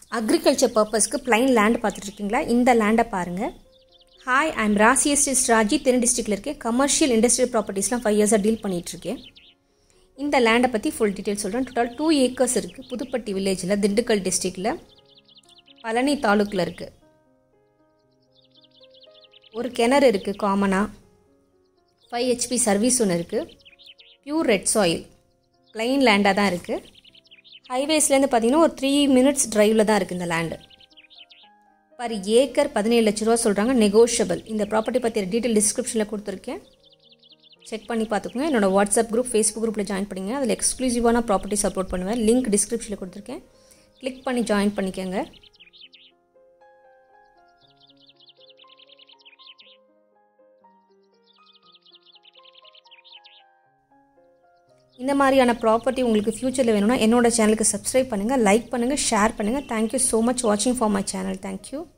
agriculture பர்பஸ்க்கு plain land பார்த்துட்டு இருக்கீங்களா இந்த லேண்டை பாருங்கள் hi I'm Rasi estates Raji தென் டிஸ்ட்ரிக்டில் இருக்கேன் கமர்ஷியல் இண்டஸ்ட்ரியல் ப்ராப்பர்ட்டிஸ்லாம் ஃபைவ் இயர்ஸாக டீல் பண்ணிகிட்ருக்கேன் இந்த லேண்டை பற்றி ஃபுல் டீட்டெயில் சொல்கிறேன் டோட்டல் டூ ஏக்கர்ஸ் இருக்குது புதுப்பட்டி வில்லேஜில் திண்டுக்கல் டிஸ்ட்ரிக்டில் பழனி தாலுக்கில் இருக்குது ஒரு கிணறு இருக்குது காமனாக ஃபைவ் ஹெச்பி சர்வீஸ் ஒன்று இருக்குது பியூர் ரெட் சாயில் பிளைன் லேண்டாக தான் இருக்குது ஹைவேஸ்லேருந்து பார்த்தீங்கன்னா ஒரு த்ரீ மினிட்ஸ் டிரைவில் தான் இருக்குது இந்த லேண்டு பர் ஏக்கர் பதினேழு லட்ச ரூபா சொல்கிறாங்க நெகோஷியபிள் இந்த ப்ராப்பர்ட்டி பற்றிய டீட்டெயில் டிஸ்கிரிப்ஷனில் கொடுத்துருக்கேன் செக் பண்ணி பார்த்துக்கோங்க என்னோடய வாட்ஸ்அப் குரூப் ஃபேஸ்புக் குரூப்பில் ஜாயின் பண்ணிங்க அதில் எக்ஸ்க்ளூசிவான ப்ராப்பர்ட்டி சப்போர்ட் பண்ணுவேன் லிங்க் டிஸ்கிரிப்ஷனில் கொடுத்துருக்கேன் கிளிக் பண்ணி ஜாயின் பண்ணிக்கோங்க இந்த மாதிரியான ப்ராப்பர்ட்டி உங்களுக்கு ஃப்யூச்சரில் வேணும்னா என்னோட சேனலுக்கு சப்ஸ்கிரைப் பண்ணுங்கள் லைக் பண்ணுங்கள் ஷேர் பண்ணுங்கள் தேங்க்யூ ஸோ மச் வாட்சிங் ஃபார் மை சேனல் தேங்க்யூ